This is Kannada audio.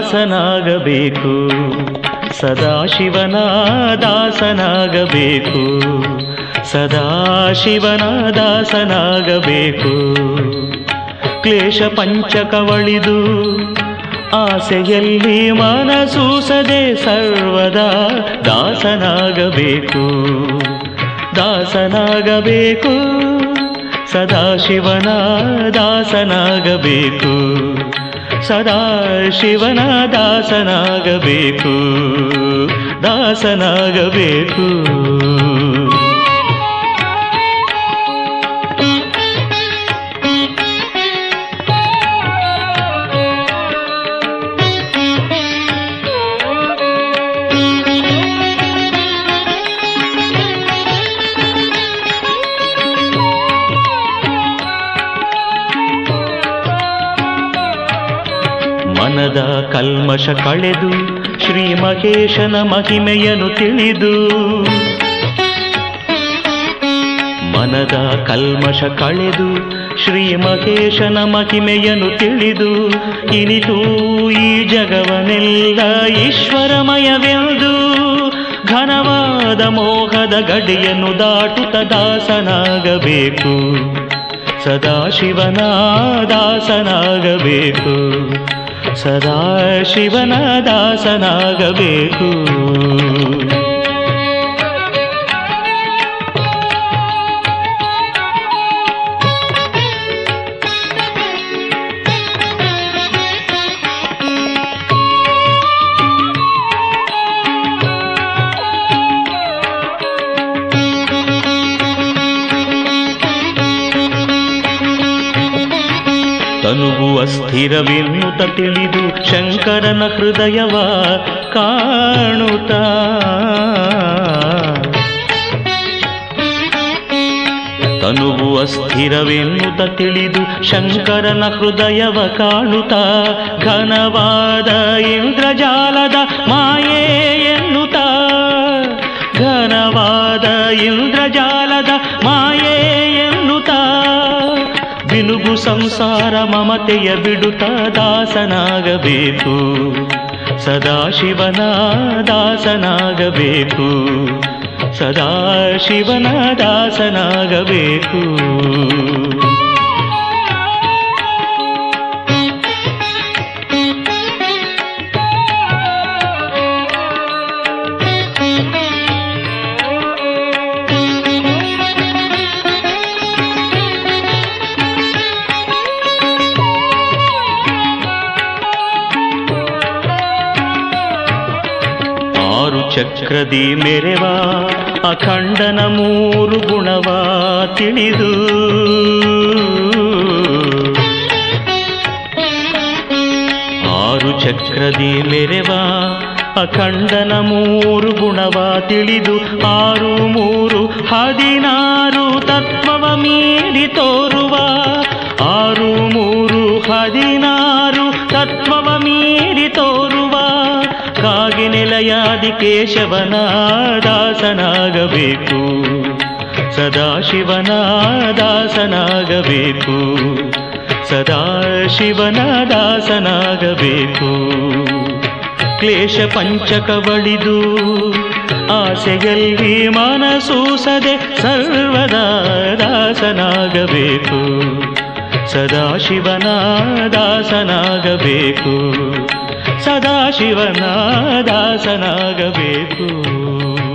ದಾಸನಾಗಬೇಕು ಸದಾಶಿವನ ದಾಸನಾಗಬೇಕು ಸದಾಶಿವನ ದಾಸನಾಗಬೇಕು ಕ್ಲೇಶ ಪಂಚಕವಳಿದು ಆಸೆಯಲ್ಲಿ ಮನಸೂಸದೆ ಸರ್ವದಾ ದಾಸನಾಗಬೇಕು ದಾಸನಾಗಬೇಕು ಸದಾಶಿವನ ದಾಸನಾಗಬೇಕು ಸದಾಶಿವನ ದಾಸನಾಗಬೇಕು ದಾಸನಾಗಬೇಕು ಮನದ ಕಲ್ಮಶ ಕಳೆದು ಶ್ರೀ ಮಹೇಶನ ಮಹಿಮೆಯನ್ನು ತಿಳಿದು ಮನದ ಕಲ್ಮಶ ಕಳೆದು ಶ್ರೀ ಮಹೇಶನ ಮಹಿಮೆಯನ್ನು ತಿಳಿದು ಇನಿತು ಈ ಜಗವನೆಲ್ಲ ಈಶ್ವರಮಯವೆಂದು ಘನವಾದ ಮೋಹದ ಗಡಿಯನ್ನು ದಾಟುತ್ತ ದಾಸನಾಗಬೇಕು ಸದಾಶಿವನ ದಾಸನಾಗಬೇಕು ಸದಾಶಿವನ ದಾಸನಾಗಬೇಕು ತನುವು ಅಸ್ಥಿರವೆನ್ನುತ್ತ ತಿಳಿದು ಶಂಕರನ ಹೃದಯವ ಕಾಣುತ್ತ ತನುವು ಅಸ್ಥಿರವೆನ್ನುತ್ತ ತಿಳಿದು ಶಂಕರನ ಹೃದಯವ ಕಾಣುತ್ತ ಘನವಾದ ಇಂದ್ರಜಾಲದ ಮಾಯೆ ಎನ್ನುತ್ತ ಘನವಾದ ಇಂದ್ರಜಾಲದ ಮಾಯೆ ಎನ್ನುತ್ತ ಬಿನುಗು ಸಂಸಾರ ಮಮತೆಯ ಬಿಡುತ್ತ ದಾಸನಾಗಬೇಕು ಸದಾಶಿವನ ದಾಸನಾಗಬೇಕು ಸದಾಶಿವನ ದಾಸನಾಗಬೇಕು ಆರು ಚಕ್ರದಿ ಮೆರೆವ ಅಖಂಡನ ಮೂರು ಗುಣವ ತಿಳಿದು ಆರು ಚಕ್ರದಿ ಮೆರೆವ ಅಖಂಡನ ಮೂರು ಗುಣವ ತಿಳಿದು ಆರು ಮೂರು ಹದಿನಾರು ತತ್ವವ ಮೀರಿ ತೋರುವ ಆರು ಮೂರು ಹದಿನಾರು ತತ್ವವ ಮೀರಿ ತೋರುವ ಕಾಗಿ ನೆಲೆಯಾದಿ ಕೇಶವನ ದಾಸನಾಗಬೇಕು ಸದಾಶಿವನ ದಾಸನಾಗಬೇಕು ಸದಾಶಿವನ ದಾಸನಾಗಬೇಕು ಕ್ಲೇಶ ಪಂಚಕವಳಿದು ಆಸೆಯಲ್ಲಿ ಮನಸೂಸದೆ ಸರ್ವದಾ ದಾಸನಾಗಬೇಕು ಸದಾಶಿವನ ದಾಸನಾಗಬೇಕು ಸದಾಶಿವನ ದಾಸನಾಗಬೇಕು